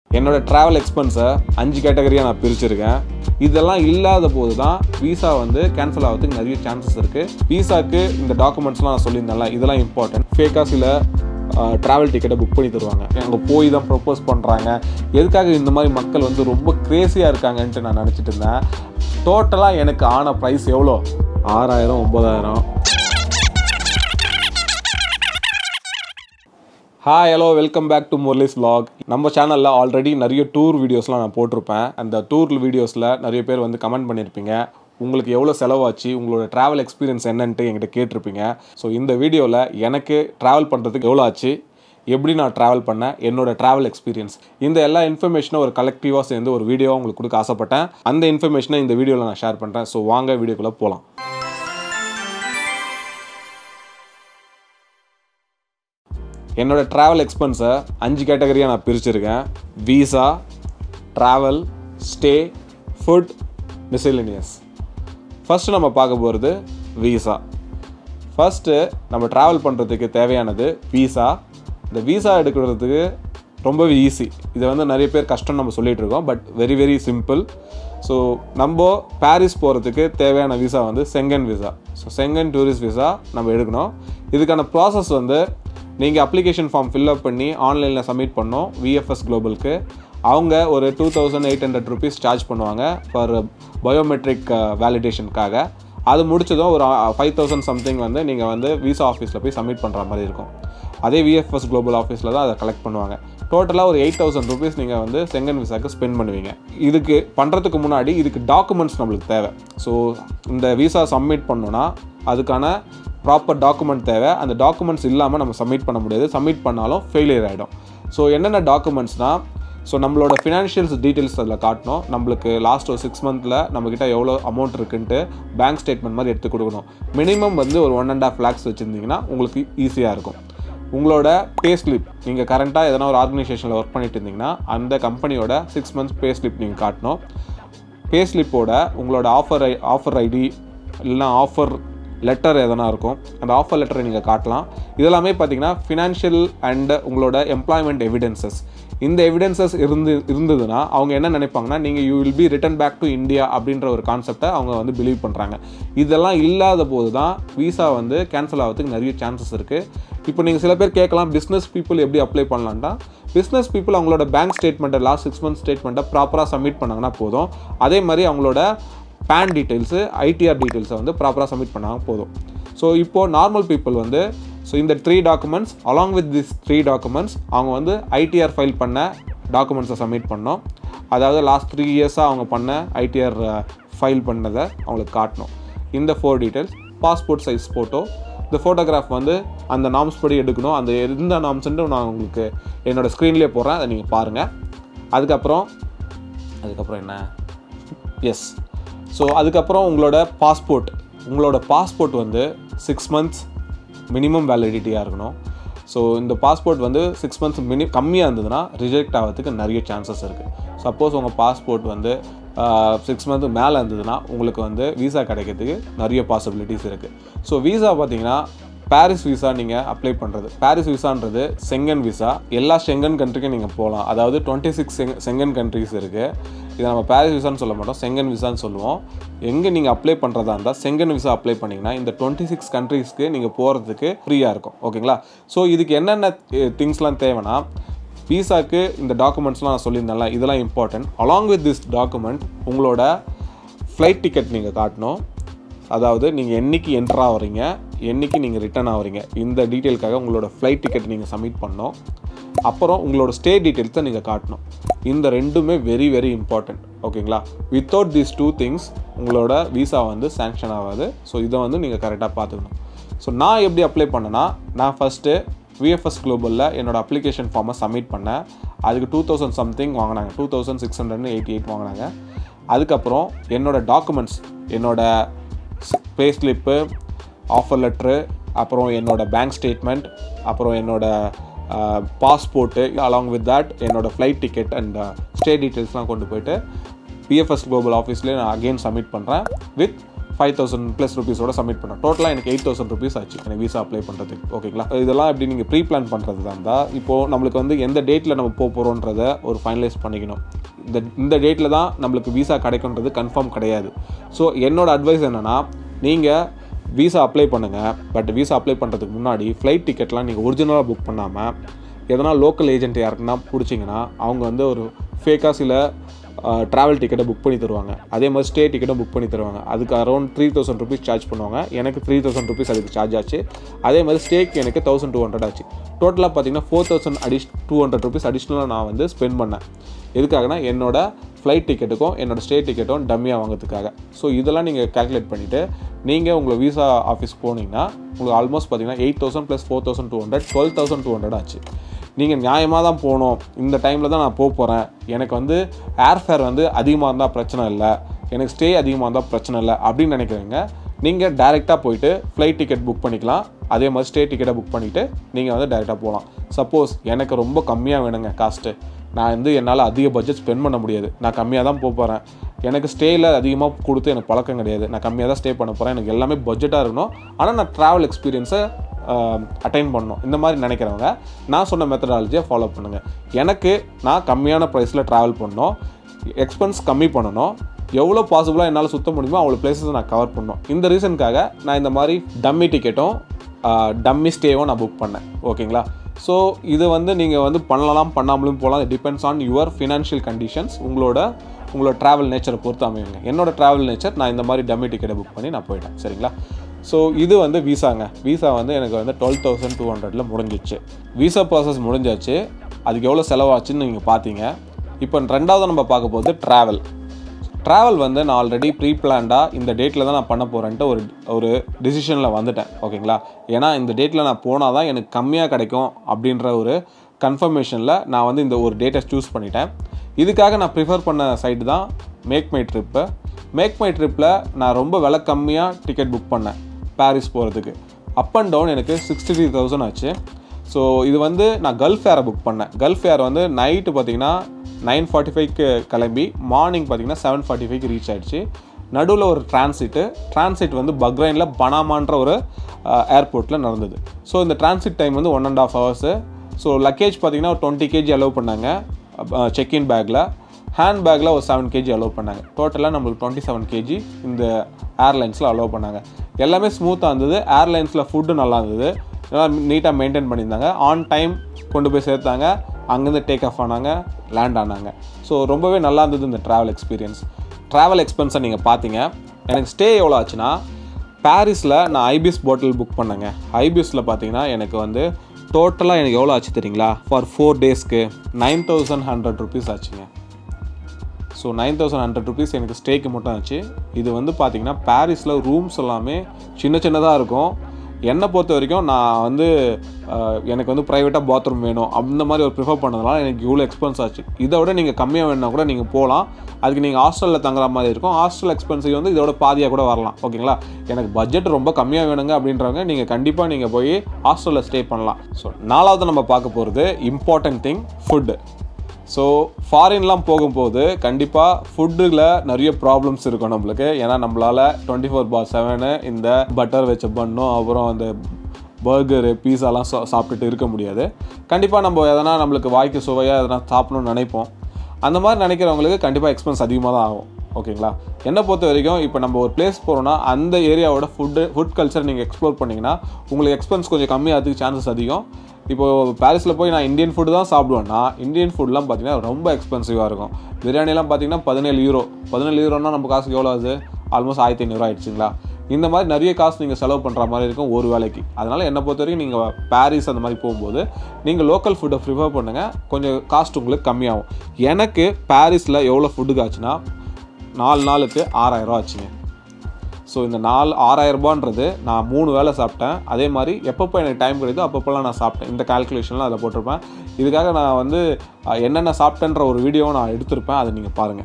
என்னோட ட்ராவல் எக்ஸ்பென்ஸை அஞ்சு கேட்டகரியாக நான் பிரிச்சிருக்கேன் இதெல்லாம் இல்லாத போது தான் விசா வந்து கேன்சல் ஆகிறதுக்கு நிறைய சான்சஸ் இருக்குது விசாக்கு இந்த டாக்குமெண்ட்ஸ்லாம் நான் சொல்லியிருந்தேன்ல இதெல்லாம் இம்பார்ட்டன்ட் ஃபேக்காக சில ட்ராவல் டிக்கெட்டை புக் பண்ணி தருவாங்க அங்கே போய் தான் ப்ரொப்போஸ் பண்ணுறாங்க எதுக்காக இந்த மாதிரி மக்கள் வந்து ரொம்ப க்ரேஸியாக இருக்காங்கன்ட்டு நான் நினச்சிட்டு இருந்தேன் டோட்டலாக எனக்கு ஆன ப்ரைஸ் எவ்வளோ ஆறாயிரம் ஒம்பதாயிரம் hi hello welcome back to Murali's vlog நம்ம சேனலில் ஆல்ரெடி நிறைய டூர் வீடியோஸ்லாம் நான் போட்டிருப்பேன் அந்த டூர் வீடியோஸில் நிறைய பேர் வந்து கமெண்ட் பண்ணியிருப்பீங்க உங்களுக்கு எவ்வளோ செலவாச்சு உங்களோட ட்ராவல் எக்ஸ்பீரியன்ஸ் என்னன்ட்டு என்கிட்ட கேட்டிருப்பீங்க ஸோ இந்த வீடியோவில் எனக்கு ட்ராவல் பண்ணுறதுக்கு எவ்வளோ ஆச்சு எப்படி நான் ட்ராவல் பண்ணேன் என்னோட ட்ராவல் எக்ஸ்பீரியன்ஸ் இந்த எல்லா இன்ஃபர்மேஷனும் ஒரு கலெக்டிவாக சேர்ந்து ஒரு வீடியோவாக உங்களுக்கு கொடுக்க ஆசைப்பட்டேன் அந்த இன்ஃபர்மேஷனை இந்த வீடியோவில் நான் ஷேர் பண்ணுறேன் ஸோ வாங்க வீடியோக்குள்ளே போகலாம் என்னோட ட்ராவல் எக்ஸ்பென்ஸை அஞ்சு கேட்டகரியாக நான் பிரிச்சிருக்கேன் visa travel stay food miscellaneous first நம்ம பார்க்க போகிறது விசா ஃபஸ்ட்டு நம்ம ட்ராவல் பண்ணுறதுக்கு தேவையானது விசா இந்த விசா எடுக்கிறதுக்கு ரொம்பவே ஈஸி இதை வந்து நிறைய பேர் கஷ்டம் நம்ம சொல்லிகிட்டு இருக்கோம் but very very simple so நம்ம பாரிஸ் போகிறதுக்கு தேவையான விசா வந்து Schengen visa so Schengen tourist visa நம்ம எடுக்கணும் இதுக்கான ப்ராசஸ் வந்து நீங்கள் அப்ளிகேஷன் ஃபார்ம் ஃபில்அப் பண்ணி ஆன்லைனில் சப்மிட் பண்ணோம் விஎஃப்எஸ் குளோபலுக்கு அவங்க ஒரு two thousand eight hundred rupees charge பண்ணுவாங்க ஃபார் பயோமெட்ரிக் வேலிடேஷனுக்காக அது முடிச்சதும் ஒரு ஃபைவ் தௌசண்ட் சம்திங் வந்து நீங்கள் வந்து விசா ஆஃபீஸில் போய் சப்மிட் பண்ணுற மாதிரி இருக்கும் அதே விஎஃப்எஸ் குளோபல் ஆஃபீஸில் தான் அதை கலெக்ட் பண்ணுவாங்க டோட்டலாக ஒரு எயிட் தௌசண்ட் ருபீஸ் நீங்கள் வந்து செங்கன் விசாக்கு ஸ்பெண்ட் பண்ணுவீங்க இதுக்கு பண்ணுறதுக்கு முன்னாடி இதுக்கு டாக்குமெண்ட்ஸ் நம்மளுக்கு தேவை ஸோ இந்த விசா சப்மிட் பண்ணோன்னா அதுக்கான ப்ராப்பர் டாக்குமெண்ட் தேவை அந்த டாக்குமெண்ட்ஸ் இல்லாமல் நம்ம சப்மிட் பண்ண முடியாது சப்மிட் பண்ணாலும் ஃபெயிலியர் ஆகிடும் ஸோ என்னென்ன டாக்குமெண்ட்ஸ்னால் ஸோ நம்மளோட ஃபினான்ஷியல்ஸ் டீட்டெயில்ஸ் அதில் காட்டணும் நம்மளுக்கு லாஸ்ட் ஒரு சிக்ஸ் மந்தில் நம்மக்கிட்ட எவ்வளோ அமௌண்ட் இருக்குன்ட்டு பேங்க் ஸ்டேட்மெண்ட் மாதிரி எடுத்து கொடுக்கணும் மினிமம் வந்து ஒரு ஒன் அண்ட் ஆஃப் லேக்ஸ் வச்சுருந்தீங்கன்னா உங்களுக்கு ஈஸியாக இருக்கும் உங்களோட பே ஸ்லிப் நீங்கள் கரண்ட்டாக எதனா ஒரு ஆர்கனைசேஷனில் ஒர்க் பண்ணிட்டு இருந்தீங்கன்னா அந்த கம்பெனியோட சிக்ஸ் மந்த்ஸ் பே ஸ்லிப் நீங்கள் காட்டணும் பே ஸ்லிப்போட உங்களோட ஆஃபர் ஐ ஆஃபர் ஐடி இல்லைனா ஆஃபர் லெட்டர் எதனா இருக்கும் அந்த ஆஃபர் லெட்டரை நீங்கள் காட்டலாம் இதெல்லாமே பார்த்தீங்கன்னா ஃபினான்ஷியல் அண்ட் உங்களோட எம்ப்ளாய்மெண்ட் எவிடென்சஸ் இந்த எவிடென்சஸ் இருந்து இருந்ததுன்னா அவங்க என்ன நினைப்பாங்கன்னா நீங்கள் you will be return back to India அப்படின்ற ஒரு கான்செப்டை அவங்க வந்து பிலீவ் பண்ணுறாங்க இதெல்லாம் இல்லாத போது தான் விசா வந்து கேன்சல் ஆகிறதுக்கு நிறைய சான்சஸ் இருக்குது இப்போ நீங்கள் சில பேர் கேட்கலாம் பிஸ்னஸ் பீப்புள் எப்படி அப்ளை பண்ணலான்ட்டா பிஸ்னஸ் பீப்புள் அவங்களோட பேங்க் ஸ்டேட்மெண்ட்டை லாஸ்ட் சிக்ஸ் மந்த் ஸ்டேட்மெண்ட்டை ப்ராப்பராக சப்மிட் பண்ணாங்கன்னா போதும் அதே மாதிரி அவங்களோட பேன் டீட்டெயில்ஸு ஐடிஆர் டீட்டெயில்ஸை வந்து ப்ராப்பராக சப்மிட் பண்ணாங்க போதும் ஸோ இப்போது நார்மல் பீப்புள் வந்து ஸோ இந்த three documents along with this three documents அவங்க வந்து ஐடிஆர் ஃபைல் பண்ண டாக்குமெண்ட்ஸை சப்மிட் பண்ணோம் அதாவது லாஸ்ட் த்ரீ இயர்ஸாக அவங்க பண்ண ஐடிஆர் ஃபைல் பண்ணதை அவங்களுக்கு காட்டணும் இந்த four details passport size photo இந்த ஃபோட்டோகிராஃப் வந்து அந்த நாம்ஸ் படி எடுக்கணும் அந்த எந்த நாம்ஸ்ன்ட்டு நான் உங்களுக்கு என்னோடய ஸ்க்ரீன்லேயே போடுறேன் அதை நீங்கள் பாருங்கள் அதுக்கப்புறம் அதுக்கப்புறம் என்ன எஸ் ஸோ அதுக்கப்புறம் உங்களோட பாஸ்போர்ட் உங்களோட பாஸ்போர்ட் வந்து சிக்ஸ் மந்த்ஸ் மினிமம் வேலிடிட்டியாக இருக்கணும் ஸோ இந்த பாஸ்போர்ட் வந்து சிக்ஸ் மந்த்ஸ் மினி கம்மியாக இருந்ததுன்னா ரிஜெக்ட் ஆகிறதுக்கு நிறைய சான்சஸ் இருக்குது சப்போஸ் உங்கள் பாஸ்போர்ட் வந்து சிக்ஸ் மந்த் மேலே இருந்ததுன்னா உங்களுக்கு வந்து விசா கிடைக்கிறதுக்கு நிறைய பாசிபிலிட்டிஸ் இருக்குது ஸோ விசா பார்த்தீங்கன்னா பாரிஸ் விசா நீங்கள் அப்ளை பண்ணுறது பாரிஸ் விசான்றது செங்கன் விசா எல்லா செங்கன் கண்ட்ரிக்கும் நீங்கள் போகலாம் அதாவது டுவெண்ட்டி சிக்ஸ் செங் செங்கன் கண்ட்ரிஸ் இருக்குது இதை நம்ம பாரிஸ் விசான்னு சொல்ல மாட்டோம் செங்கன் விசான்னு சொல்லுவோம் எங்கே நீங்கள் அப்ளை பண்ணுறதா இருந்தால் செங்கன் விசா அப்ளை பண்ணிங்கன்னா இந்த டுவெண்ட்டி சிக்ஸ் கண்ட்ரீஸ்க்கு நீங்கள் போகிறதுக்கு ஃப்ரீயாக இருக்கும் ஓகேங்களா ஸோ இதுக்கு என்னென்ன திங்ஸ்லாம் தேவைன்னா விசாக்கு இந்த டாக்குமெண்ட்ஸ்லாம் நான் சொல்லியிருந்தேன்ல இதெல்லாம் important along with this document உங்களோட ஃப்ளைட் டிக்கெட் நீங்கள் காட்டணும் அதாவது நீங்கள் என்றைக்கு என்ட்ரு ஆகிறீங்க என்றைக்கு நீங்கள் ரிட்டர்ன் ஆகிறீங்க இந்த டீட்டெயிலுக்காக உங்களோட ஃப்ளைட் டிக்கெட் நீங்கள் சப்மிட் பண்ணணும் அப்புறம் உங்களோட ஸ்டே டீட்டெயில்ஸை நீங்கள் காட்டணும் இந்த ரெண்டுமே வெரி வெரி இம்பார்ட்டண்ட் ஓகேங்களா வித்தவுட் தீஸ் டூ திங்ஸ் உங்களோட விசா வந்து சேங்ஷன் ஆகாது ஸோ இதை வந்து நீங்கள் கரெக்டாக பார்த்துக்கணும் ஸோ நான் எப்படி அப்ளை பண்ணேன்னா நான் ஃபஸ்ட்டு விஎஃப்எஸ் குளோபலில் என்னோடய அப்ளிகேஷன் ஃபார்மை சப்மிட் பண்ணேன் அதுக்கு டூ தௌசண்ட் சம்திங் வாங்கினாங்க டூ தௌசண்ட் சிக்ஸ் ஹண்ட்ரட்னு எயிட்டி எயிட் வாங்கினாங்க அதுக்கப்புறம் என்னோடய டாக்குமெண்ட்ஸ் என்னோடய பே ஸ்லிப்பு ஆஃபர் லெட்ரு அப்புறம் என்னோடய பேங்க் ஸ்டேட்மெண்ட் அப்புறம் என்னோடய பாஸ்போர்ட்டு அலாங் வித் தட் என்னோடய ஃப்ளைட் டிக்கெட் அண்ட் ஸ்டே டீட்டெயில்ஸ்லாம் கொண்டு போயிட்டு பிஎஃப்எஸ் குளோபல் ஆஃபீஸ்லேயே நான் அகெயின் சப்மிட் பண்ணுறேன் வித் ஃபைவ் தௌசண்ட் ப்ளஸ் ருபீஸோட சப்மிட் பண்ணேன் டோட்டலாக எனக்கு எயிட் தௌசண்ட் ருபீஸ் ஆச்சு எனக்கு விசா அப்ளை பண்ணுறதுக்கு ஓகேங்களா இதெல்லாம் எப்படி நீங்கள் ப்ரீ பிளான் பண்ணுறது தான் இருந்தால் இப்போது நம்மளுக்கு வந்து எந்த டேட்டில் நம்ம போக போகிறோன்றத ஒரு ஃபைனலைஸ் பண்ணிக்கணும் இந்த இந்த டேட்டில் தான் நம்மளுக்கு விசா கிடைக்குன்றது கன்ஃபார்ம் கிடையாது ஸோ என்னோட அட்வைஸ் என்னென்னா நீங்கள் விசா அப்ளை பண்ணுங்கள் பட் விசா அப்ளை பண்ணுறதுக்கு முன்னாடி ஃப்ளைட் டிக்கெட்லாம் நீங்கள் ஒரிஜினலாக புக் பண்ணாமல் எதனா லோக்கல் ஏஜென்ட் யாருக்குன்னா பிடிச்சிங்கன்னா அவங்க வந்து ஒரு ஃபேக்காக சில ட்ராவல் டிக்கெட்டை புக் பண்ணி தருவாங்க அதே மாதிரி ஸ்டே டிக்கெட்டும் புக் பண்ணி தருவாங்க அதுக்கு around three thousand rupees charge பண்ணுவாங்க எனக்கு த்ரீ தௌசண்ட் ருபீஸ் அதுக்கு சார்ஜ் ஆச்சு அதே மாதிரி ஸ்டேக்கு எனக்கு தௌசண்ட் டூ ஹண்ட்ரட் ஆச்சு டோட்டலாக பார்த்தீங்கன்னா ஃபோர் தௌசண்ட் அடிஷ் டூ ஹண்ட்ரட் ருபீஸ் அடிஷ்னலாக நான் வந்து ஸ்பெண்ட் பண்ணேன் எதுக்காகனா என்னோட ஃப்ளைட் டிக்கெட்டுக்கும் என்னோட ஸ்டே டிக்கெட்டும் டம்மியாக வாங்கிறதுக்காக ஸோ இதெல்லாம் நீங்கள் கால்குலேட் பண்ணிவிட்டு நீங்கள் உங்களை விசா ஆஃபீஸ் போனீங்கன்னா உங்களுக்கு ஆல்மோஸ்ட் பார்த்தீங்கன்னா eight thousand plus four thousand two hundred twelve thousand two hundred ஆச்சு நீங்கள் நியாயமாக தான் போகணும் இந்த டைமில் தான் நான் போக போகிறேன் எனக்கு வந்து ஏர்ஃபேர் வந்து அதிகமாக இருந்தால் பிரச்சனை இல்லை எனக்கு ஸ்டே அதிகமாக இருந்தால் பிரச்சனை இல்லை அப்படின்னு நினைக்கிறீங்க நீங்கள் டேரெக்டாக போயிட்டு ஃப்ளைட் டிக்கெட் புக் பண்ணிக்கலாம் அதே மாதிரி ஸ்டே டிக்கெட்டை புக் பண்ணிவிட்டு நீங்கள் வந்து டேரெக்டாக போகலாம் சப்போஸ் எனக்கு ரொம்ப கம்மியாக வேணுங்க காஸ்ட்டு நான் வந்து என்னால் அதிக பட்ஜெட் ஸ்பெண்ட் பண்ண முடியாது நான் கம்மியாக தான் போக போகிறேன் எனக்கு ஸ்டேயில் அதிகமாக கொடுத்து எனக்கு பழக்கம் கிடையாது நான் கம்மியாக தான் ஸ்டே பண்ண போகிறேன் எனக்கு எல்லாமே பட்ஜெட்டாக இருக்கணும் ஆனால் நான் ட்ராவல் எக்ஸ்பீரியன்ஸை அட்டைன் பண்ணணும் இந்த மாதிரி நினைக்கிறவங்க நான் சொன்ன மெத்தடாலஜியை ஃபாலோ பண்ணுங்கள் எனக்கு நான் கம்மியான ப்ரைஸில் ட்ராவல் பண்ணணும் எக்ஸ்பென்ஸ் கம்மி பண்ணணும் எவ்வளோ பாசிபிளாக என்னால் சுத்த முடியுமோ அவ்வளோ பிளேசஸ் நான் கவர் பண்ணணும் இந்த ரீசனுக்காக நான் இந்த மாதிரி டம்மி டிக்கெட்டும் டம்மி ஸ்டேவும் நான் புக் பண்ணேன் ஓகேங்களா ஸோ இது வந்து நீங்கள் வந்து பண்ணலாம் பண்ணாமலும் போகலாம் depends on your financial conditions உங்களோட உங்களோட ட்ராவல் நேச்சரை பொறுத்து அமையுங்க என்னோட ட்ராவல் நேச்சர் நான் இந்த மாதிரி டம்மி டிக்கெட்டை புக் பண்ணி நான் போயிட்டேன் சரிங்களா ஸோ இது வந்து விசாங்க விசா வந்து எனக்கு வந்து டுவெல் தௌசண்ட் டூ ஹண்ட்ரடில் முடிஞ்சிச்சு விசா ப்ராசஸ் முடிஞ்சாச்சு அதுக்கு எவ்வளோ செலவாச்சுன்னு நீங்கள் பார்த்தீங்க இப்போ ரெண்டாவது நம்ம பார்க்க போகிறது ட்ராவல் ட்ராவல் வந்து நான் ஆல்ரெடி ப்ரீ பிளான்டாக இந்த டேட்டில் தான் நான் பண்ண போகிறேன்ட்டு ஒரு ஒரு டிசிஷனில் வந்துட்டேன் ஓகேங்களா ஏன்னா இந்த டேட்டில் நான் போனால் தான் எனக்கு கம்மியாக கிடைக்கும் அப்படின்ற ஒரு கன்ஃபர்மேஷனில் நான் வந்து இந்த ஒரு டேட்டை சூஸ் பண்ணிட்டேன் இதுக்காக நான் ப்ரிஃபர் பண்ண சைட்டு தான் Make My Trip Make My ட்ரிப்பில் நான் ரொம்ப விலை கம்மியாக டிக்கெட் புக் பண்ணேன் பாரிஸ் போகிறதுக்கு அப் அண்ட் டவுன் எனக்கு சிக்ஸ்டி த்ரீ தௌசண்ட் ஆச்சு ஸோ இது வந்து நான் கல்ஃப் ஏரை புக் பண்ணேன் கல்ஃப் ஏர் வந்து நைட்டு பார்த்தீங்கன்னா நைன் ஃபார்ட்டி ஃபைவ்க்கு கிளம்பி மார்னிங் பார்த்தீங்கன்னா செவன் ஃபார்ட்டி ஃபைவ்க்கு ரீச் ஆயிடுச்சு நடுவில் ஒரு டிரான்சிட்டு டிரான்சிட் வந்து பக்ரைனில் பனாமான்ற ஒரு ஏர்போர்ட்டில் நடந்தது ஸோ இந்த டிரான்சிட் டைம் வந்து one and half hours so luggage பார்த்தீங்கன்னா ஒரு டுவெண்ட்டி கேஜி அலோவ் பண்ணாங்க செக்இன் பேக்கில் ஹேண்ட் பேக்கில் ஒரு செவன் கேஜி அலோவ் பண்ணாங்க டோட்டலாக நம்மளுக்கு டுவெண்ட்டி செவன் கேஜி இந்த ஏர்லைன்ஸில் அலோவ் பண்ணாங்க எல்லாமே ஸ்மூத்தாக இருந்தது ஏர்லைன்ஸில் ஃபுட்டு நல்லா இருந்தது எல்லாம் நீட்டாக மெயின்டைன் பண்ணியிருந்தாங்க ஆன் டைம் கொண்டு போய் சேர்த்தாங்க அங்கேருந்து டேக் ஆஃப் ஆனாங்க லேண்ட் ஆனாங்க ஸோ ரொம்பவே நல்லா இருந்தது இந்த ட்ராவல் எக்ஸ்பீரியன்ஸ் ட்ராவல் எக்ஸ்பென்ஸை நீங்கள் பார்த்தீங்க எனக்கு ஸ்டே எவ்வளோ ஆச்சுன்னா பாரிஸில் நான் ஐபிஎஸ் பாட்டில் புக் பண்ணேங்க ஐபிஎஸ்ஸில் பார்த்தீங்கன்னா எனக்கு வந்து டோட்டலாக எனக்கு எவ்வளோ ஆச்சு தெரியுங்களா ஃபார் ஃபோர் டேஸ்க்கு நைன் தௌசண்ட் ஹண்ட்ரட் ருபீஸ் ஆச்சுங்க so nine thousand hundred rupees எனக்கு ஸ்டேக்கு மட்டும் ஆச்சு இது வந்து பார்த்தீங்கன்னா பாரிஸில் ரூம்ஸ் எல்லாமே சின்ன சின்னதாக இருக்கும் என்னை பொறுத்த வரைக்கும் நான் வந்து அஹ், எனக்கு வந்து ப்ரைவேட்டாக பாத்ரூம் வேணும் அந்த மாதிரி ஒரு ப்ரிஃபர் பண்ணதுனால எனக்கு இவ்வளோ எக்ஸ்பென்ஸ் ஆச்சு இதை விட நீங்கள் கம்மியாக வேணும்னா கூட நீங்கள் போகலாம் அதுக்கு நீங்கள் ஹாஸ்டலில் தங்குற மாதிரி இருக்கும் ஹாஸ்டல் எக்ஸ்பென்சிவ் வந்து இதோட பாதியாக கூட வரலாம் ஓகேங்களா எனக்கு பட்ஜெட் ரொம்ப கம்மியாக வேணுங்க அப்படின்றவங்க நீங்கள் கண்டிப்பாக நீங்கள் போய் ஹாஸ்டலில் ஸ்டே பண்ணலாம் ஸோ நாலாவது நம்ம பார்க்க போகிறது இம்பார்ட்டன்ட் திங் ஃபுட்டு ஸோ ஃபாரின்லாம் போகும்போது கண்டிப்பாக ஃபுட்டில் நிறைய ப்ராப்ளம்ஸ் இருக்கும் நம்மளுக்கு ஏன்னா நம்மளால் டுவெண்ட்டி ஃபோர் பார் செவனு இந்த பட்டர் வச்ச பண்ணும் அப்புறம் அந்த பர்கரு பீஸாலாம் சா சாப்பிட்டுட்டு இருக்க முடியாது கண்டிப்பாக நம்ம எதனா நம்மளுக்கு வாய்க்கு சுவையாக எதனா சாப்பிடணும்னு நினைப்போம் அந்த மாதிரி நினைக்கிறவங்களுக்கு கண்டிப்பாக எக்ஸ்பென்ஸ் அதிகமாக தான் ஆகும் ஓகேங்களா என்னை பொறுத்த வரைக்கும் இப்போ நம்ம ஒரு பிளேஸ் போகிறோம்னா அந்த ஏரியாவோட ஃபுட்டு ஃபுட் கல்ச்சர் நீங்கள் எக்ஸ்ப்ளோர் பண்ணிங்கன்னா உங்களுக்கு எக்ஸ்பென்ஸ் கொஞ்சம் கம்மியாகிறதுக்கு சான்சஸ் அதிகம் இப்போது பாரிஸில் போய் நான் இந்தியன் ஃபுட்டு தான் சாப்பிடுவேன்னா இந்தியன் ஃபுட்லாம் பார்த்தீங்கன்னா ரொம்ப எக்ஸ்பென்சிவாக இருக்கும் பிரியாணிலாம் பார்த்தீங்கன்னா பதினேழு யூரோ பதினேழு யூரோனா நம்ம காசுக்கு எவ்வளோ ஆகுது ஆல்மோஸ்ட் ஆயிரத்தி ஐநூறுரூவா ஆயிடுச்சுங்களா இந்த மாதிரி நிறைய காசு நீங்கள் செலவு பண்ணுற மாதிரி இருக்கும் ஒரு வேலைக்கு அதனால் என்னை பொறுத்த வரைக்கும் நீங்கள் பாரிஸ் அந்த மாதிரி போகும்போது நீங்கள் லோக்கல் ஃபுட்டை ப்ரிஃபர் பண்ணுங்கள் கொஞ்சம் காஸ்ட் உங்களுக்கு கம்மியாகும் எனக்கு பாரிஸில் எவ்வளோ ஃபுட்டுக்கு ஆச்சுன்னா நாலு நாளுக்கு ஆறாயிரம் ரூபா ஆச்சுங்க ஸோ இந்த நாலு ஆறாயிரரூபான்றது நான் மூணு வேளை சாப்பிட்டேன் அதே மாதிரி எப்பப்போ எனக்கு டைம் கிடைக்குதோ அப்பப்போலாம் நான் சாப்பிட்டேன் இந்த கால்குலேஷன்லாம் அதில் போட்டிருப்பேன் இதுக்காக நான் வந்து அஹ், என்னென்ன சாப்பிட்டேன்ற ஒரு வீடியோவை நான் எடுத்திருப்பேன் அதை நீங்கள் பாருங்கள்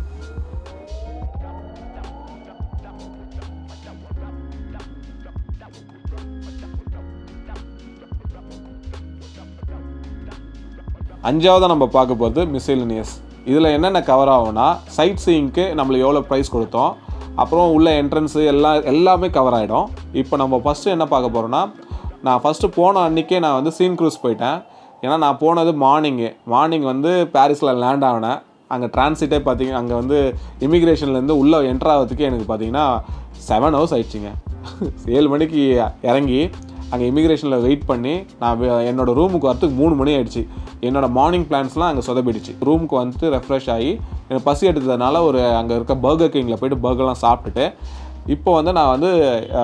அஞ்சாவது நம்ம பார்க்க போகிறது மிஸ்செலினியஸ் இதில் என்னென்ன கவர் ஆகும்னா சைட் சீயிங்க்கு நம்மளுக்கு எவ்வளோ ப்ரைஸ் கொடுத்தோம் அப்புறம் உள்ள என்ட்ரன்ஸு எல்லாம் எல்லாமே கவர் ஆகிடும் இப்போ நம்ம ஃபஸ்ட்டு என்ன பார்க்க போகிறோன்னா நான் ஃபஸ்ட்டு போன அன்றைக்கே நான் வந்து சீன் க்ரூஸ் போயிட்டேன் ஏன்னா நான் போனது மார்னிங்கு மார்னிங் வந்து பாரிஸில் லேண்ட் ஆகினேன் அங்கே டிரான்சிட்டே பார்த்தீங்க அங்கே வந்து இமிக்ரேஷன்லேருந்து உள்ளே என்ட்ரு ஆகிறதுக்கு எனக்கு பார்த்தீங்கன்னா செவன் ஹவர்ஸ் ஆயிடுச்சுங்க ஏழு மணிக்கு இறங்கி அங்கே இமிக்ரேஷனில் வெயிட் பண்ணி நான் வே- என்னோட ரூமுக்கு வரத்துக்கு மூணு மணி ஆயிடுச்சு என்னோட மார்னிங் பிளான்ஸ்லாம் அங்கே சொதப்பிடுச்சு ரூமுக்கு வந்துட்டு ரெஃப்ரெஷ் ஆகி எனக்கு பசி எடுத்ததுனால ஒரு அங்கே இருக்க பர்கர் கிங்கில் போயிட்டு பர்கர்லாம் சாப்பிட்டுட்டு இப்போ வந்து நான் வந்து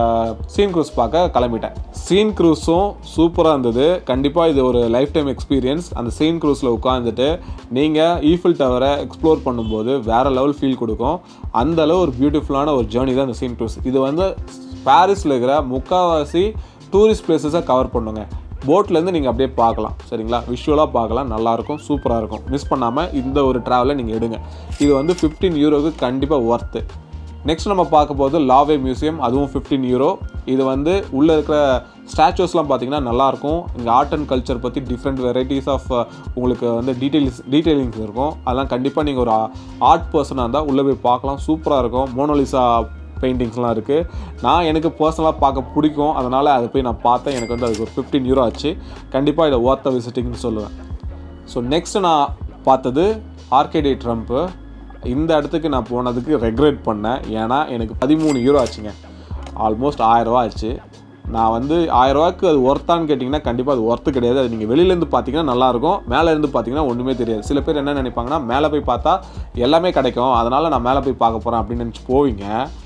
சீன் க்ரூஸ் பார்க்க கிளம்பிட்டேன் சீன் க்ரூஸும் சூப்பராக இருந்தது கண்டிப்பாக இது ஒரு லைஃப் டைம் எக்ஸ்பீரியன்ஸ் அந்த சீன் க்ரூஸில் உட்காந்துட்டு நீங்கள் ஈஃபில் டவரை எக்ஸ்ப்ளோர் பண்ணும்போது வேறு லெவல் ஃபீல் கொடுக்கும் அந்த அளவு ஒரு பியூட்டிஃபுல்லான ஒரு ஜேர்னி தான் இந்த சீன் க்ரூஸ் இது வந்து பாரிஸில் இருக்கிற முக்கால்வாசி டூரிஸ்ட் பிளேசஸை கவர் பண்ணுங்க போட்லேருந்து நீங்கள் அப்படியே பார்க்கலாம் சரிங்களா விஷுவலாக பார்க்கலாம் நல்லாயிருக்கும் சூப்பராக இருக்கும் மிஸ் பண்ணாமல் இந்த ஒரு ட்ராவலை நீங்கள் எடுங்க இது வந்து ஃபிஃப்டீன் யூரோக்கு கண்டிப்பாக ஒர்த்து நெக்ஸ்ட் நம்ம பார்க்க போகிறது லாவே மியூசியம் அதுவும் 15 யூரோ இது வந்து உள்ளே இருக்கிற ஸ்டாச்சுஸ்லாம் பார்த்தீங்கன்னா நல்லாயிருக்கும் இங்கே ஆர்ட் அண்ட் கல்ச்சர் பற்றி டிஃப்ரெண்ட் வெரைட்டிஸ் ஆஃப் உங்களுக்கு வந்து டீட்டெயில்ஸ் டீட்டெயிலிங்ஸ் இருக்கும் அதெல்லாம் கண்டிப்பாக நீங்கள் ஒரு ஆர்ட் பர்சனாக இருந்தால் உள்ளே போய் பார்க்கலாம் சூப்பராக இருக்கும் மோனோலிசா பெயிண்டிங்ஸ்லாம் இருக்குது நான் எனக்கு பர்சனலாக பார்க்க பிடிக்கும் அதனால் அதை போய் நான் பார்த்தேன் எனக்கு வந்து அதுக்கு ஒரு ஃபிஃப்டீன் யூரோ ஆச்சு கண்டிப்பாக இதை ஒர்த்த விசிட்டிங்னு சொல்லுவேன் ஸோ நெக்ஸ்ட் நான் பார்த்தது ஆர்கேடி ட்ரம்ப்பு இந்த இடத்துக்கு நான் போனதுக்கு ரெக்ரெட் பண்ணேன் ஏன்னா எனக்கு பதிமூணு யூரோ ஆச்சுங்க ஆல்மோஸ்ட் ஆயிரரூவா ஆச்சு நான் வந்து ஆயிரரூவாக்கு அது ஒர்த்தான்னு கேட்டிங்கன்னா கண்டிப்பாக அது ஒர்த்து கிடையாது அது நீங்கள் வெளியிலேருந்து பார்த்தீங்கன்னா நல்லாயிருக்கும் மேலே இருந்து பார்த்தீங்கன்னா ஒன்றுமே தெரியாது சில பேர் என்ன நினைப்பாங்கன்னா மேலே போய் பார்த்தா எல்லாமே கிடைக்கும் அதனால் நான் மேலே போய் பார்க்க போகிறேன் அப்படின்னு நினச்சி போவீங்க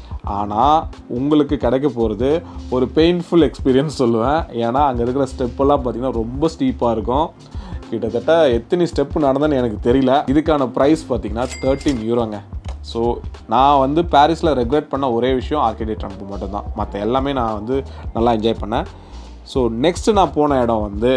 ஆனால் உங்களுக்கு கிடைக்க போகிறது ஒரு பெயின்ஃபுல் எக்ஸ்பீரியன்ஸ் சொல்லுவேன் ஏன்னா அங்கே இருக்கிற ஸ்டெப்பெல்லாம் பார்த்தீங்கன்னா ரொம்ப ஸ்டீப்பாக இருக்கும் கிட்டத்தட்ட எத்தனை ஸ்டெப் நடந்தேன்னு எனக்கு தெரியல இதுக்கான ப்ரைஸ் பார்த்தீங்கன்னா தேர்ட்டீன் யூரோங்க ஸோ நான் வந்து பாரிஸில் ரெகுலேட் பண்ண ஒரே விஷயம் ஆர்கிடெக்ட் ட்ரம்ப் மட்டும்தான் மற்ற எல்லாமே நான் வந்து நல்லா என்ஜாய் பண்ணேன் ஸோ நெக்ஸ்ட்டு நான் போன இடம் வந்து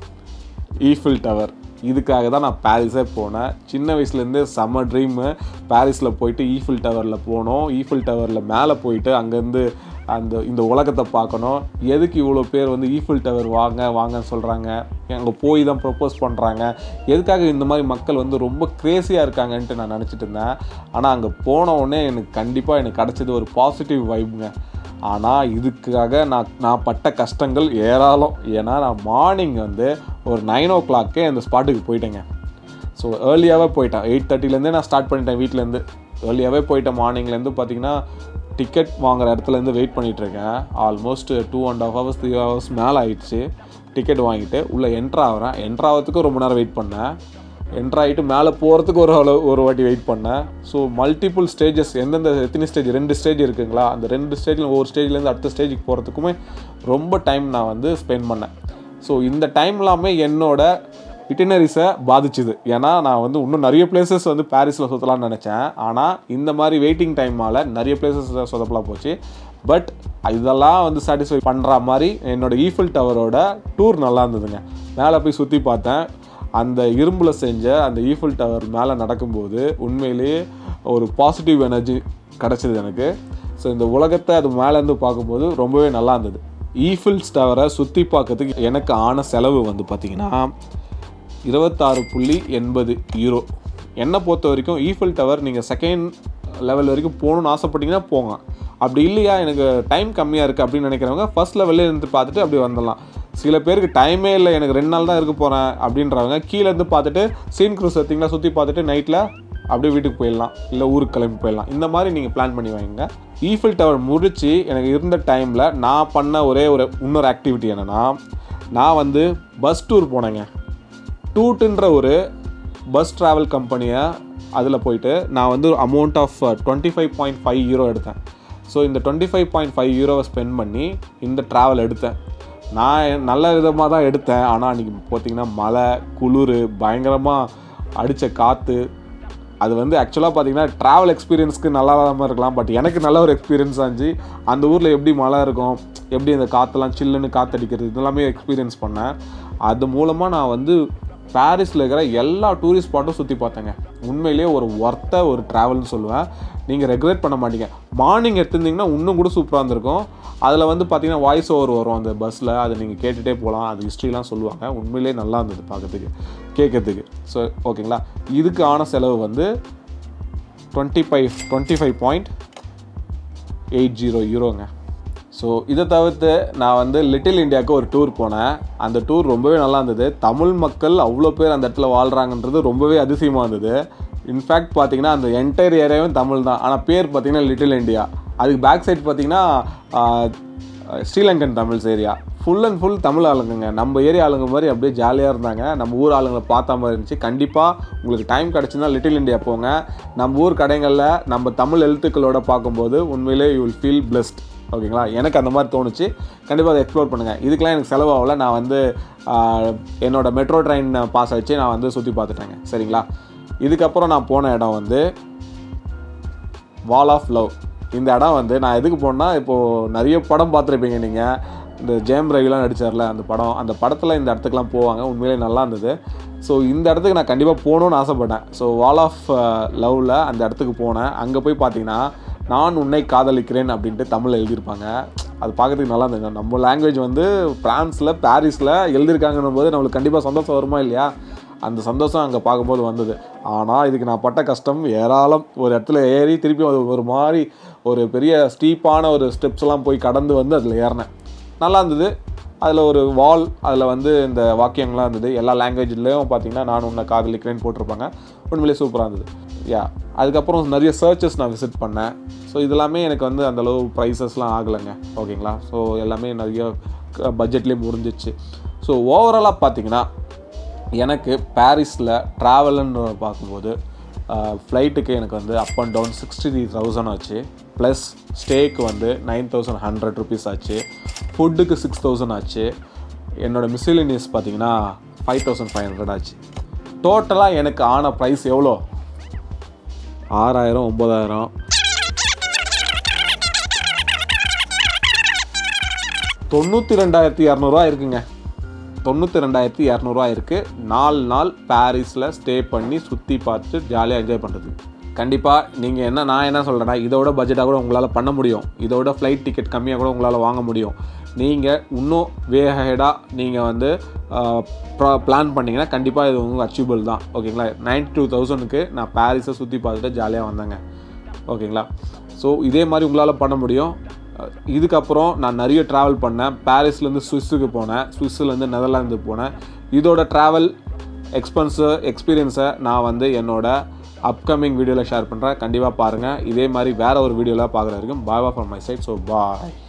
ஈஃபில் டவர் இதுக்காக தான் நான் பாரிஸே போனேன் சின்ன வயசுலேருந்தே செம்ம ட்ரீமு பாரிஸில் போயிட்டு ஈஃபில் டவரில் போனோம் ஈஃபில் டவரில் மேலே போயிட்டு அங்கேருந்து அந்த இந்த உலகத்தை பார்க்கணும் எதுக்கு இவ்வளோ பேர் வந்து ஈஃபில் டவர் வாங்க வாங்கன்னு சொல்கிறாங்க அங்கே போய் தான் ப்ரப்போஸ் பண்ணுறாங்க எதுக்காக இந்த மாதிரி மக்கள் வந்து ரொம்ப க்ரேஸியாக இருக்காங்கன்ட்டு நான் நினச்சிட்டு இருந்தேன் ஆனால் அங்கே போன உடனே எனக்கு கண்டிப்பாக எனக்கு கிடச்சது ஒரு பாசிட்டிவ் வைப்புங்க ஆனால் இதுக்காக நான் நான் பட்ட கஷ்டங்கள் ஏராளம் ஏன்னா நான் மார்னிங் வந்து ஒரு நைன் ஓ கிளாக்கே அந்த ஸ்பாட்டுக்கு போயிட்டேங்க ஸோ ஏர்லியாகவே போயிட்டேன் எயிட் தேர்ட்டிலேருந்தே நான் ஸ்டார்ட் பண்ணிட்டேன் வீட்டிலேருந்து ஏர்லியாகவே போயிட்டேன் மார்னிங்லேருந்து பார்த்தீங்கன்னா டிக்கெட் வாங்குற இடத்துலேருந்து வெயிட் பண்ணிட்டு இருக்கேன் almost two and half hours three hours மேலே ஆயிடுச்சு டிக்கெட் வாங்கிட்டு உள்ளே என்ட்ரு ஆகிறேன் என்ட்ரு ஆகிறதுக்கு ரொம்ப நேரம் வெயிட் பண்ணேன் என்ட்ரு ஆகிட்டு மேலே போகிறதுக்கு ஒரு அளவு ஒரு வாட்டி வெயிட் பண்ணேன் ஸோ மல்டிபிள் ஸ்டேஜஸ் எந்தெந்த எத்தனை ஸ்டேஜ் ரெண்டு ஸ்டேஜ் இருக்குங்களா அந்த ரெண்டு ஸ்டேஜில் ஒவ்வொரு ஸ்டேஜ்லேருந்து அடுத்த ஸ்டேஜுக்கு போகிறதுக்குமே ரொம்ப டைம் நான் வந்து ஸ்பெண்ட் பண்ணேன் ஸோ இந்த டைம் எல்லாமே என்னோட இட்டினரிஸை பாதிச்சுது ஏன்னா நான் வந்து இன்னும் நிறைய பிளேசஸ் வந்து பாரிஸில் சுற்றலாம்னு நினச்சேன் ஆனால் இந்த மாதிரி வெயிட்டிங் டைமால் நிறைய பிளேசஸ் சொதப்பலாம் போச்சு பட் இதெல்லாம் வந்து சாட்டிஸ்ஃபை பண்ணுற மாதிரி என்னோட ஈஃபில் டவரோட டூர் நல்லா இருந்ததுங்க மேலே போய் சுற்றி பார்த்தேன் அந்த இரும்பில் செஞ்ச அந்த ஈஃபில் டவர் மேலே நடக்கும்போது உண்மையிலேயே ஒரு பாசிட்டிவ் எனர்ஜி கிடச்சிது எனக்கு ஸோ இந்த உலகத்தை அது மேலேருந்து பார்க்கும்போது ரொம்பவே நல்லா இருந்தது ஈஃபில்ஸ் டவரை சுற்றி பார்க்கறதுக்கு எனக்கு ஆன செலவு வந்து பார்த்திங்கன்னா இருபத்தாறு புள்ளி எண்பது யூரோ என்னை பொறுத்த வரைக்கும் ஈஃபில் டவர் நீங்கள் செகண்ட் லெவல் வரைக்கும் போகணும்னு ஆசைப்பட்டீங்கன்னா போங்க அப்படி இல்லையா எனக்கு டைம் கம்மியாக இருக்குது அப்படின்னு நினைக்கிறவங்க ஃபர்ஸ்ட் லெவலில் இருந்து பார்த்துட்டு அப்படி வந்துடலாம் சில பேருக்கு டைமே இல்லை எனக்கு ரெண்டு நாள் தான் இருக்க போகிறேன் அப்படின்றவங்க கீழே இருந்து பார்த்துட்டு சீன் க்ரூஸ் எடுத்தீங்களா சுற்றி பார்த்துட்டு நைட்டில் அப்படியே வீட்டுக்கு போயிடலாம் இல்லை ஊருக்கு கிளம்பி போயிடலாம் இந்த மாதிரி நீங்கள் பிளான் பண்ணி வாங்க ஈஃபில் டவர் முடிச்சு எனக்கு இருந்த டைமில் நான் பண்ண ஒரே ஒரு இன்னொரு ஆக்டிவிட்டி என்னென்னா நான் வந்து பஸ் டூர் போனேங்க டூட்டுன்ற ஒரு பஸ் ட்ராவல் கம்பெனியை அதில் போயிட்டு நான் வந்து amount of twenty five point five euro எடுத்தேன் ஸோ இந்த டுவெண்ட்டி ஃபைவ் பாயிண்ட் ஃபைவ் யூரோவை ஸ்பெண்ட் பண்ணி இந்த ட்ராவல் எடுத்தேன் நான் நல்ல விதமாக தான் எடுத்தேன் ஆனால் அன்றைக்கி பார்த்தீங்கன்னா மழை குளிர் பயங்கரமாக அடித்த காற்று அது வந்து ஆக்சுவலாக பார்த்தீங்கன்னா ட்ராவல் எக்ஸ்பீரியன்ஸ்க்கு நல்லா இல்லாமல் இருக்கலாம் பட் எனக்கு நல்ல ஒரு எக்ஸ்பீரியன்ஸ் ஆச்சு அந்த ஊரில் எப்படி மழை இருக்கும் எப்படி அந்த காற்றெல்லாம் சில்லுன்னு காற்றடிக்கிறது இதெல்லாமே எக்ஸ்பீரியன்ஸ் பண்ணேன் அது மூலமாக நான் வந்து பாரிஸில் இருக்கிற எல்லா டூரிஸ்ட் ஸ்பாட்டும் சுற்றி பார்த்தேங்க உண்மையிலேயே ஒரு ஒர்த்த ஒரு ட்ராவல்னு சொல்லுவேன் நீங்கள் ரெகுலேட் பண்ண மாட்டீங்க மார்னிங் எடுத்திருந்தீங்கன்னா இன்னும் கூட சூப்பராக இருந்திருக்கும் அதில் வந்து பார்த்தீங்கன்னா வாய்ஸ் ஓவர் வரும் அந்த பஸ்ஸில் அதை நீங்கள் கேட்டுகிட்டே போகலாம் அது ஹிஸ்ட்ரிலாம் சொல்லுவாங்க உண்மையிலேயே நல்லா இருந்தது பார்க்கறதுக்கு கேட்கறதுக்கு ஸோ ஓகேங்களா இதுக்கு ஆன செலவு வந்து twenty five twenty five point eight zero யூரோங்க ஸோ இதை தவிர்த்து நான் வந்து லிட்டில் இந்தியாவுக்கு ஒரு டூர் போனேன் அந்த டூர் ரொம்பவே நல்லா இருந்தது தமிழ் மக்கள் அவ்வளோ பேர் அந்த இடத்துல வாழ்கிறாங்கன்றது ரொம்பவே அதிசயமாக இருந்தது இன்ஃபேக்ட் பார்த்தீங்கன்னா அந்த என்டையர் ஏரியாவும் தமிழ் தான் ஆனால் பேர் பார்த்தீங்கன்னா லிட்டில் இந்தியா அதுக்கு பேக் சைட் பார்த்தீங்கன்னா ஆஹ், Sri Lankan Tamils area full and full Tamil ஆளுங்கங்க நம்ம ஏரியா ஆளுங்க மாதிரி அப்படியே ஜாலியாக இருந்தாங்க நம்ம ஊர் ஆளுங்களை பார்த்த மாதிரி இருந்துச்சு கண்டிப்பாக உங்களுக்கு டைம் கிடச்சுன்னா லிட்டில் இந்தியா போங்க நம்ம ஊர் கடைகளில் நம்ம தமிழ் எழுத்துக்களோட பார்க்கும்போது உண்மையிலே யூ வில் ஃபீல் blessed ஓகேங்களா எனக்கு அந்த மாதிரி தோணுச்சு கண்டிப்பாக அதை எக்ஸ்ப்ளோர் பண்ணுங்கள் இதுக்கெலாம் எனக்கு செலவாகல நான் வந்து ஆஹ், என்னோட மெட்ரோ ட்ரெயின் பாஸ் வச்சு நான் வந்து சுற்றி பார்த்துட்டேங்க சரிங்களா இதுக்கப்புறம் நான் போன இடம் வந்து வால் ஆஃப் லவ் இந்த இடம் வந்து நான் எதுக்கு போனேன்னா இப்போது நிறைய படம் பார்த்துருப்பீங்க நீங்கள் இந்த ஜெயம் ரவிலாம் நடிச்சார்ல அந்த படம் அந்த படத்தில் இந்த இடத்துக்குலாம் போவாங்க உண்மையிலே நல்லா இருந்தது ஸோ இந்த இடத்துக்கு நான் கண்டிப்பாக போகணுன்னு ஆசைப்பட்டேன் ஸோ வால் ஆஃப் லவ்வில் அந்த இடத்துக்கு போனேன் அங்கே போய் பார்த்தீங்கன்னா நான் உன்னை காதலிக்கிறேன் அப்படின்ட்டு தமிழில் எழுதியிருப்பாங்க அது பார்க்கறதுக்கு நல்லா இருந்தது நம்ம லாங்குவேஜ் வந்து ஃப்ரான்ஸில் பாரிஸில் எழுதியிருக்காங்கன்னும் போது நம்மளுக்கு கண்டிப்பாக சந்தோஷம் வருமா இல்லையா அந்த சந்தோஷம் அங்கே பார்க்கும்போது வந்தது ஆனால் இதுக்கு நான் பட்ட கஷ்டம் ஏராளம் ஒரு இடத்துல ஏறி திருப்பி அது ஒரு மாதிரி ஒரு பெரிய ஸ்டீப்பான ஒரு ஸ்டெப்ஸ்லாம் போய் கடந்து வந்து அதில் ஏறினேன் நல்லா இருந்தது அதில் ஒரு வால் அதில் வந்து இந்த வாக்கியங்கள்லாம் இருந்தது எல்லா லாங்குவேஜ்லேயும் பார்த்தீங்கன்னா நான் உன்னை காதலிக்கிறேன்னு போட்டிருப்பாங்க உண்மையிலே சூப்பராக இருந்தது யா அதுக்கப்புறம் நிறைய சர்ச்சஸ் நான் விசிட் பண்ணேன் ஸோ இதெல்லாமே எனக்கு வந்து அந்தளவு ப்ரைஸஸ்லாம் ஆகலைங்க ஓகேங்களா ஸோ எல்லாமே நிறைய பட்ஜெட்லேயே முடிஞ்சிச்சு ஸோ ஓவராலாக பார்த்தீங்கன்னா எனக்கு பாரிஸில் ட்ராவல்னு பார்க்கும்போது ஃப்ளைட்டுக்கு எனக்கு வந்து up and down sixty three thousand ஆச்சு ப்ளஸ் ஸ்டேக்கு வந்து நைன் தௌசண்ட் ஹண்ட்ரட் ருபீஸ் ஆச்சு ஃபுட்டுக்கு சிக்ஸ் தௌசண்ட் ஆச்சு என்னோட மிஸ்லினியஸ் பார்த்தீங்கன்னா ஃபைவ் தௌசண்ட் ஃபைவ் ஹண்ட்ரட் ஆச்சு டோட்டலாக எனக்கு ஆன ப்ரைஸ் எவ்வளோ ஆறாயிரம் ஒம்பதாயிரம் தொண்ணூற்றி ரெண்டாயிரத்தி இரநூறுவா இருக்குங்க தொண்ணூற்றி ரெண்டாயிரத்தி இரநூறுவா இருக்குது நாலு நாள் பாரிஸில் ஸ்டே பண்ணி சுற்றி பார்த்து ஜாலியாக என்ஜாய் பண்ணுறது கண்டிப்பாக நீங்கள் என்ன நான் என்ன சொல்கிறேன்னா இதோட பட்ஜெட்டாக கூட உங்களால் பண்ண முடியும் இதோட ஃப்ளைட் டிக்கெட் கம்மியாக கூட உங்களால் வாங்க முடியும் நீங்கள் இன்னும் வே ஹெடாக நீங்கள் வந்து பிளான் பண்ணிங்கன்னா கண்டிப்பாக இது உங்களுக்கு அச்சீவபிள் தான் ஓகேங்களா நைன்டி டூ தௌசண்ட்க்கு நான் பாரிஸை சுற்றி பார்த்துட்டு ஜாலியாக வந்தேங்க ஓகேங்களா ஸோ இதே மாதிரி உங்களால் பண்ண முடியும் அஹ் இதுக்கப்புறம் நான் நிறைய ட்ராவல் பண்ணேன் பாரிஸ்லேருந்து சுவிஸுக்கு போனேன் சுவிஸ்லேருந்து நெதர்லாந்து போனேன் இதோட ட்ராவல் எக்ஸ்பென்ஸு எக்ஸ்பீரியன்ஸை நான் வந்து என்னோட அப்கமிங் வீடியோவில் ஷேர் பண்ணுறேன் கண்டிப்பாக பாருங்கள் இதே மாதிரி வேறு ஒரு வீடியோவில் பார்க்குற வரைக்கும் bye from my side so bye